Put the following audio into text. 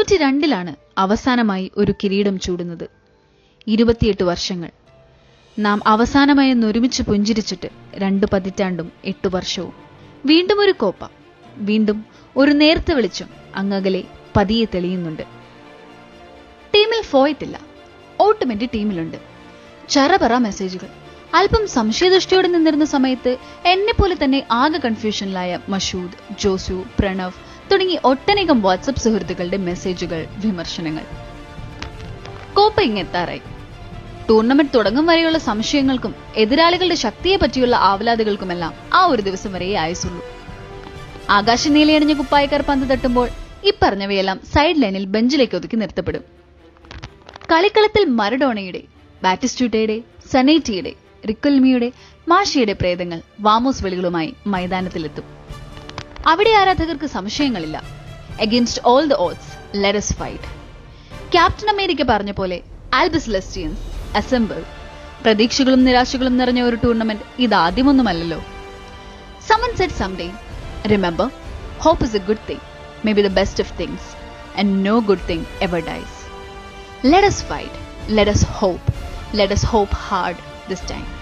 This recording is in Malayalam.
തൊണ്ണൂറ്റി രണ്ടിലാണ് അവസാനമായി ഒരു കിരീടം ചൂടുന്നത് ഇരുപത്തിയെട്ട് വർഷങ്ങൾ നാം അവസാനമായി ഒന്ന് ഒരുമിച്ച് പുഞ്ചിരിച്ചിട്ട് രണ്ട് പതിറ്റാണ്ടും എട്ടു വർഷവും വീണ്ടും ഒരു കോപ്പ വീണ്ടും ഒരു നേർത്ത വെളിച്ചം അങ്ങകലെ പതിയെ തെളിയുന്നുണ്ട് ടീമിൽ ഫോയത്തില്ല ഓട്ടോമെന്റ് ടീമിലുണ്ട് ചറപറ മെസ്സേജുകൾ അല്പം സംശയദൃഷ്ടിയോടെ നിന്നിരുന്ന സമയത്ത് എന്നെ പോലെ തന്നെ ആകെ കൺഫ്യൂഷനിലായ മഷൂദ് ജോസു പ്രണവ് തുടങ്ങി ഒട്ടനേകം വാട്സപ്പ് സുഹൃത്തുക്കളുടെ മെസ്സേജുകൾ വിമർശനങ്ങൾ കോപ്പ ഇങ്ങെത്താറായി ടൂർണമെന്റ് തുടങ്ങും വരെയുള്ള സംശയങ്ങൾക്കും എതിരാളികളുടെ ശക്തിയെ പറ്റിയുള്ള ആവലാതികൾക്കുമെല്ലാം ആ ഒരു ദിവസം വരെയേ ആയുസുള്ളൂ ആകാശ നീലയണിഞ്ഞ കുപ്പായക്കാർ പന്ത് തട്ടുമ്പോൾ ഇപ്പറഞ്ഞവയെല്ലാം സൈഡ് ലൈനിൽ ബെഞ്ചിലേക്ക് ഒതുക്കി നിർത്തപ്പെടും കളിക്കളത്തിൽ മരഡോണയുടെ ബാറ്റിസ്റ്റൂട്ടയുടെ സനേറ്റിയുടെ റിക്കുൽമിയുടെ മാഷിയുടെ പ്രേതങ്ങൾ വാമോസ് വിളികളുമായി മൈതാനത്തിലെത്തും അവിടെ ആരാധകർക്ക് സംശയങ്ങളില്ല against all the odds let's fight captain America പറഞ്ഞ പോലെ ആൽബസ് ലെസ്റ്റിയൻസ് അസംബിൾ പ്രതീക്ഷകളും നിരാശകളും നിറഞ്ഞ ഒരു ടൂർണമെന്റ് ഇതാദ്യമൊന്നുമല്ലല്ലോ someone said someday remember hope is a good thing maybe the best of things and no good thing ever dies let us fight let us hope let us hope hard this time